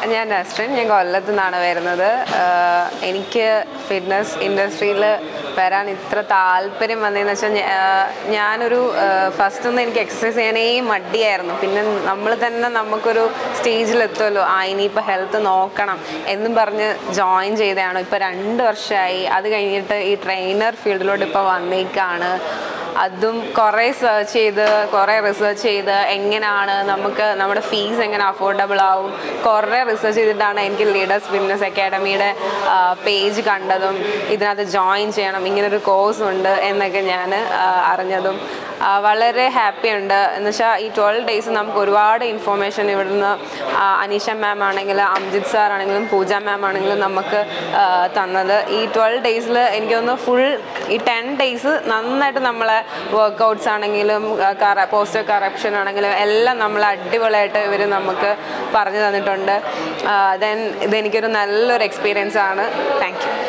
ഞാൻ നസ്രിൻ ഞാൻ കൊല്ലത്തു നിന്നാണ് വരുന്നത് ആഹ് എനിക്ക് ഫിറ്റ്നസ് ഇൻഡസ്ട്രിയിൽ വരാൻ ഇത്ര താല്പര്യം വന്നതെന്ന് വെച്ചാൽ ഞാ- ആഹ് ഞാനൊരു ഫസ്റ്റ് ഒന്നും എനിക്ക് എക്സസൈസ് ചെയ്യാനേ മടിയായിരുന്നു പിന്നെ നമ്മൾ തന്നെ നമുക്കൊരു സ്റ്റേജിലെത്തുമല്ലോ ആ ഇനിയിപ്പോൾ ഹെൽത്ത് നോക്കണം എന്നും പറഞ്ഞ് ജോയിൻ ചെയ്തതാണ് ഇപ്പോൾ രണ്ട് വർഷമായി അത് കഴിഞ്ഞിട്ട് ഈ ട്രെയിനർ ഫീൽഡിലോട്ട് ഇപ്പോൾ വന്നേക്കാണ് അതും കുറേ സെർച്ച് ചെയ്ത് കുറേ റിസർച്ച് ചെയ്ത് എങ്ങനെയാണ് നമുക്ക് നമ്മുടെ ഫീസ് എങ്ങനെ അഫോർഡബിൾ ആവും കുറേ റിസർച്ച് ചെയ്തിട്ടാണ് എനിക്ക് ലീഡേഴ്സ് ഫിറ്റ്നസ് അക്കാഡമിയുടെ പേജ് കണ്ടതും ഇതിനകത്ത് ജോയിൻ ചെയ്യണം ഇങ്ങനൊരു കോഴ്സ് ഉണ്ട് എന്നൊക്കെ ഞാൻ അറിഞ്ഞതും ആ, വളരെ ഹാപ്പി ഉണ്ട് എന്ന് വെച്ചാൽ ഈ ട്വൽവ് ഡേയ്സ് നമുക്ക് ഒരുപാട് ഇൻഫോർമേഷൻ ഇവിടുന്ന് ആ, അനീഷ മാം ആണെങ്കിലും അംജിത് സാർ ആണെങ്കിലും പൂജ മാം ആണെങ്കിലും നമുക്ക് ആ, തന്നത് ഈ ട്വൽവ് ഡേയ്സിൽ എനിക്കൊന്ന് ഫുൾ ഈ ടെൻ ഡേയ്സ് നന്നായിട്ട് നമ്മളെ വർക്കൗട്ട്സ് ആണെങ്കിലും പോസ്റ്റർ കറപ്ഷൻ ആണെങ്കിലും എല്ലാം നമ്മൾ അടിപൊളിയായിട്ട് ഇവർ നമുക്ക് പറഞ്ഞു തന്നിട്ടുണ്ട് ദെൻ ഇതെനിക്കൊരു നല്ലൊരു എക്സ്പീരിയൻസ് ആണ് താങ്ക് യു